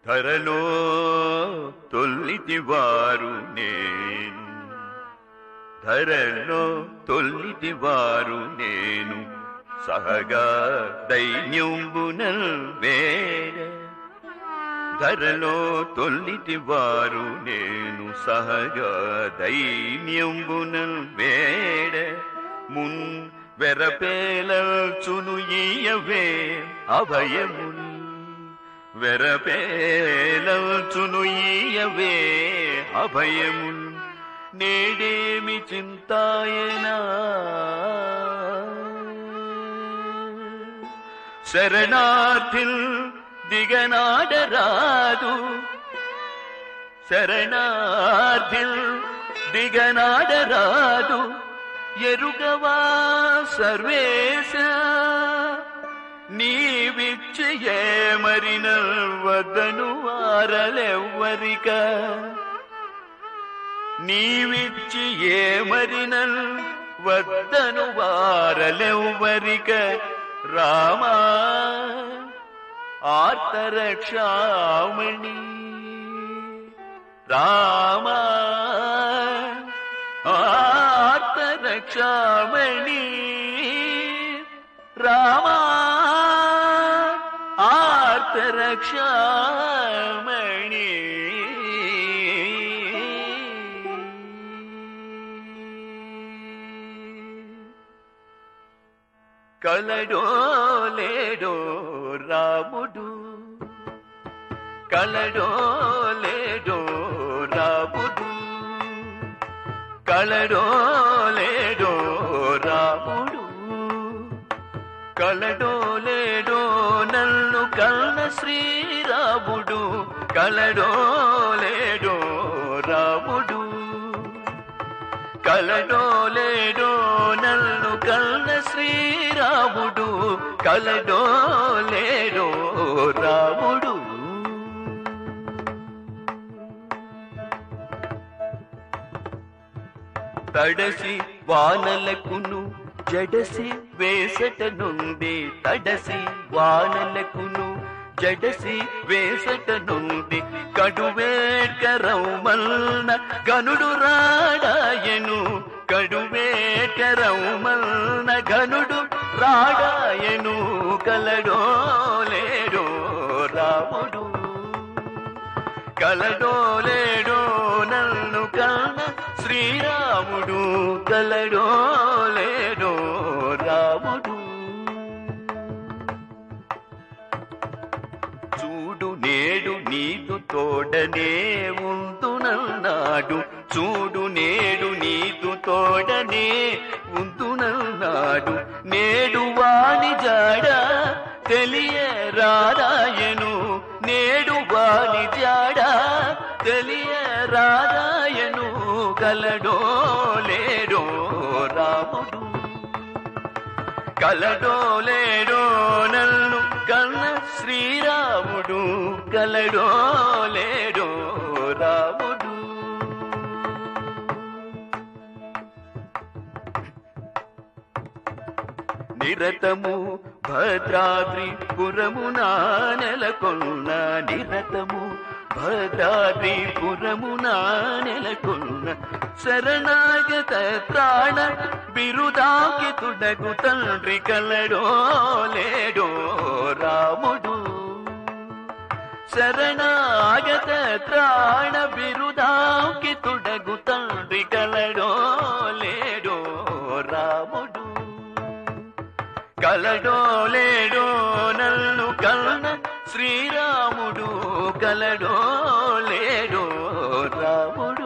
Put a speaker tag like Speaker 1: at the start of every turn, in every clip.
Speaker 1: ధరలో తొల్లిటివారు నేను ధరలో తొల్లిటివారు నేను సహగా దైన్యంబునల్ వేడ ధరలో తొల్లిటివారు నేను సహగా దైన్యంబునల్ వేడ మున్ వెరపేలచును ఈయవే అభయమున్ వెరపేలచును ఈయవే అభయమున్ నేడేమి చింతాయనా శరణార్థిల్ దిగనాడరాదు శరణార్థిల్ దిగనాడరాదు ఎరుగవా సర్వేశ నీవిచ్చయే మరిన వద్దను వారలెవ్వరిక నీవిచ్చి ఏ మరినల్ వద్దను వారలెవ్వరిక రామా ఆర్తరక్షామణి రామా ఆర్తరక్షామణి రామా ఆర్తరక్షామణి కలడో లేడో రాముడు కలడో లేడో రాముడు కలడో లేడో రాముడు కలడో లేడో నన్ను కన్న శ్రీరాముడు కలడో లేడో రాముడు కలడో లేడో నన్ను కన్న శ్రీరాముడు కలడో లేడో రాముడు తడసి వానలకును జడసి వేసట నుండి తడసి వానలకును జడసి వేసట నుండి కడువేకరౌమల్న గనుడు రాడాయను కడువేకరౌమల్న గనుడు రాడాయను కలడో లేడో రాముడు కలడో లేడో నన్ను కన్న శ్రీరాముడు కలడో లేడో రాముడు చూడు నేడు నీదు తోడనే ఉందునన్నాడు చూడు నేడు నీదు తోడనే ఉందునన్నాడు నేడు వాణి జాడ తెలియరారాయను నేడు వాణి జాడ తెలియరారాయను కలడో లేడో రాముడు కలడో లేడో నన్ను కన్న శ్రీరాముడు కలడో లేడో రాముడు నిరతము భద్రాద్రి పురమునా నెలకొన్న నిరతము భద్రాద్రి పురమునా నెలకొన్న శరణాగత త్రాణ బిరుదాకి తుడగు తండ్రి కలడో లేడో రాముడు శరణాగత త్రాణ బిరుదాకి తుడగు తండ్రి కలడో లేడో రాముడు కలడో లేడో నన్ను కన్న శ్రీరాముడు కలడో లేడో రాముడు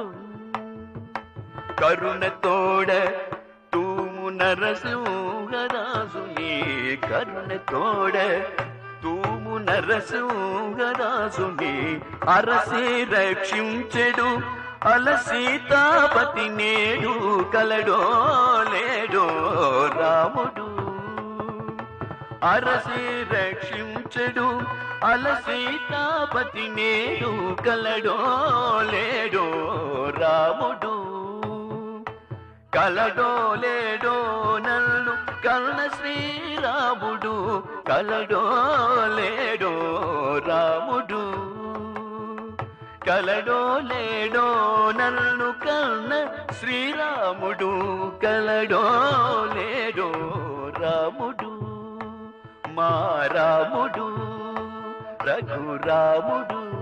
Speaker 1: కరుణతోడ తూము నరసింహరాజుని కరుణతోడ తూము నరసింహరాజుని అరసి రక్షించెడు అల సీతాపతి నేడు కలడో లేడో రాముడు అరసి రక్షించెడు అల సీతాపతి నేడు కలడో లేడో రాముడు కలడో లేడో నల్లు కన్న శ్రీరాముడు కలడో లేడో రాముడు కలడో లేడో నన్ను కన్న శ్రీరాముడు కలడో లేడో రాముడు మా రాముడు రఘురాముడు